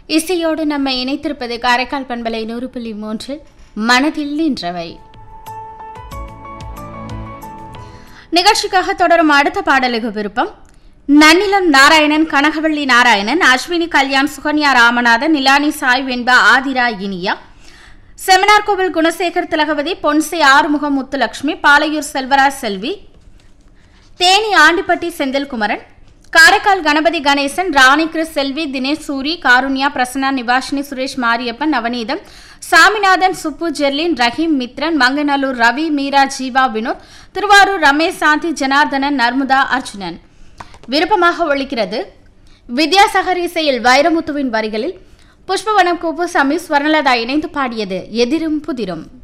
இசையோடு நம்மை இணைத்திருப்பது காரைக்கால் பண்பலை நூறு புள்ளி மூன்று மனதில் நின்றவை நிகழ்ச்சிக்காக தொடரும் அடுத்த பாடலுக்கு விருப்பம் நன்னிலம் நாராயணன் கனகவள்ளி நாராயணன் அஸ்வினி கல்யாண் சுகன்யா ராமநாதன் நிலானி சாய் வெண்பா ஆதிரா இனியா செமினார் கோவில் குணசேகர் திலகவதி பொன்சே ஆறுமுகம் முத்துலட்சுமி பாலையூர் செல்வராஜ் செல்வி தேனி ஆண்டிப்பட்டி செந்தில்குமரன் காரைக்கால் கணபதி கணேசன் ராணி கிறிஸ் செல்வி தினேஷ் சூரி காருண்யா பிரசன்னா நிவாஷினி சுரேஷ் மாரியப்பன் நவநீதம் சாமிநாதன் சுப்பு ஜெர்லின் ரஹீம் மித்ரன் மங்கநல்லூர் ரவி மீரா ஜீவா வினோத் திருவாரூர் ரமேஷ் சாந்தி ஜனார்தனன் நர்மதா அர்ஜுனன் விருப்பமாக ஒழிக்கிறது வித்யாசாகர் இசையில் வைரமுத்துவின் வரிகளில் புஷ்பவனம் குப்பு சமி ஸ்வர்ணலதா இணைந்து பாடியது எதிரும் புதிரும்